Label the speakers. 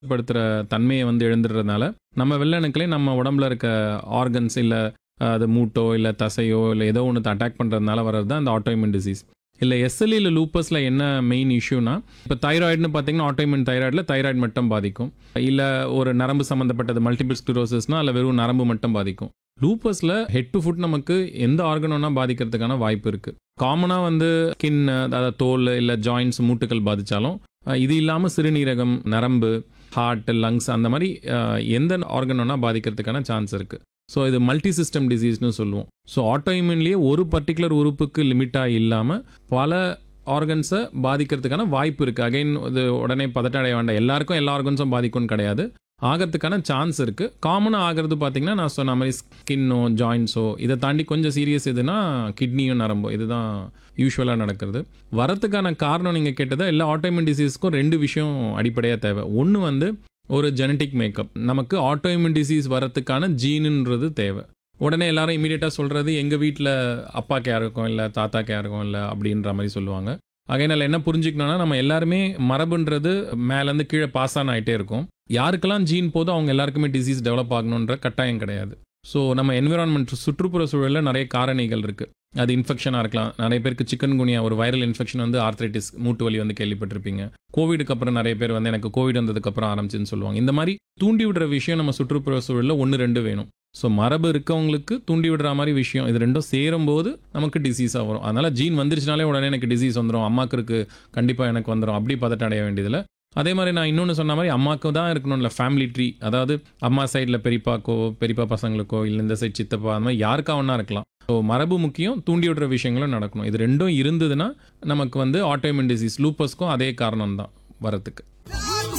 Speaker 1: படுத்துகிற தன்மையை வந்து இழந்துடுறதுனால நம்ம வெள்ளணுக்களே நம்ம உடம்புல இருக்க ஆர்கன்ஸ் இல்லை அது மூட்டோ இல்லை தசையோ இல்லை ஏதோ ஒன்று அட்டாக் பண்ணுறதுனால வர்றது தான் இந்த ஆட்டோஇம்யூன் டிசீஸ் இல்லை எஸ்எல்இ இல்லை லூப்பஸில் என்ன மெயின் இஷ்யூனா இப்போ தைராய்டுன்னு பார்த்தீங்கன்னா ஆட்டோஇம்யூன் தைராய்டில் தைராய்டு மட்டும் பாதிக்கும் இல்லை ஒரு நரம்பு சம்மந்தப்பட்டது மல்டிபிள் ஸ்க்ளரோசிஸ்னா அதில் வெறும் நரம்பு மட்டும் பாதிக்கும் லூப்பஸில் ஹெட் டு ஃபுட் நமக்கு எந்த ஆர்கனோனா பாதிக்கிறதுக்கான வாய்ப்பு இருக்குது காமனாக வந்து ஸ்கின் அதாவது தோல் இல்லை ஜாயின்ஸ் மூட்டுகள் பாதித்தாலும் இது இல்லாமல் சிறுநீரகம் நரம்பு ஹார்ட் லங்ஸ் அந்த மாதிரி அஹ், எந்த ஆர்கனோனா பாதிக்கிறதுக்கான சான்ஸ் இருக்குது ஸோ இது மல்டி சிஸ்டம் டிசீஸ்னு சொல்லுவோம் ஸோ ஆட்டோஇம்யூன்லேயே ஒரு பர்டிகுலர் உறுப்புக்கு லிமிட்டாக இல்லாமல் பல ஆர்கன்ஸை பாதிக்கிறதுக்கான வாய்ப்பு இருக்குது அகைன் இது உடனே பதட்டம் அடைய வேண்டாம் எல்லாருக்கும் எல்லா ஆர்கன்ஸும் பாதிக்கும்னு கிடையாது ஆகிறதுக்கான சான்ஸ் இருக்குது காமனாக ஆகிறது பார்த்தீங்கன்னா நான் சொன்ன மாதிரி ஸ்கின்னோ ஜாயின்ஸோ இதை தாண்டி கொஞ்சம் சீரியஸ் எதுனா கிட்னியும் நரம்போ இதுதான் யூஸ்வலாக நடக்கிறது வரத்துக்கான காரணம் நீங்கள் கேட்டதை எல்லா ஆட்டோமின் டிசீஸ்க்கும் ரெண்டு விஷயம் அடிப்படையாக தேவை ஒன்று வந்து ஒரு ஜெனட்டிக் மேக்கப் நமக்கு ஆட்டோஇம்யூன் டிசீஸ் வரத்துக்கான ஜீனுன்றது தேவை உடனே எல்லாரும் இமீடியட்டாக சொல்கிறது எங்கள் வீட்டில் அப்பாக்கு யாருக்கும் இல்லை தாத்தாக்கு யாருக்கும் இல்லை அப்படின்ற மாதிரி சொல்லுவாங்க அகைனால் என்ன புரிஞ்சுக்கணும்னா நம்ம எல்லாருமே மரபுன்றது மேலேருந்து கீழே பாஸ் ஆன் ஆகிட்டே இருக்கும் யாருக்கெல்லாம் ஜீன் போதோ அவங்க எல்லாருக்குமே டிசீஸ் டெவலப் ஆகணுன்ற கட்டாயம் கிடையாது ஸோ நம்ம என்விரான்மெண்ட் சுற்றுப்புற சூழலில் நிறைய காரணிகள் இருக்குது அது இன்ஃபெக்ஷனாக இருக்கலாம் நிறைய பேருக்கு சிக்கன் குனியா ஒரு வைரல் இன்ஃபெக்ஷன் வந்து ஆர்த்ரைட்டிஸ் மூட்டு வலி வந்து கேள்விப்பட்டிருப்பீங்க கோவிடுக்கு அப்புறம் நிறைய பேர் வந்து எனக்கு கோவிட் வந்ததுக்கப்புறம் ஆரம்பிச்சுன்னு சொல்லுவாங்க இந்த மாதிரி தூண்டி விடுற விஷயம் நம்ம சுற்றுப்புற சூழலில் ஒன்று ரெண்டு வேணும் ஸோ மரபு இருக்கவங்களுக்கு தூண்டி விடுற மாதிரி விஷயம் இது ரெண்டும் சேரும்போது நமக்கு டிசீஸாக வரும் அதனால் ஜீன் வந்துருச்சுனாலே உடனே எனக்கு டிசீஸ் வந்துடும் அம்மாக்கு இருக்கு கண்டிப்பாக எனக்கு வந்துடும் அப்படி பதட்டம் அடைய வேண்டியதில்லை அதே மாதிரி நான் இன்னொன்று சொன்ன மாதிரி அம்மாவுக்கு தான் இருக்கணும்ல ஃபேமிலி ட்ரீ அதாவது அம்மா சைடில் பெரியப்பாக்கோ பெரியப்பா பசங்களுக்கோ இல்லை இந்த சைட் சித்தப்பா அந்த மாதிரி யாருக்கா ஒன்றா இருக்கலாம் ஸோ மரபு முக்கியம் தூண்டி விடுற விஷயங்களும் நடக்கணும் இது ரெண்டும் இருந்ததுன்னா நமக்கு வந்து ஆட்டோமின் டிசீஸ் லூப்பஸ்க்கும் அதே காரணம் தான் வரத்துக்கு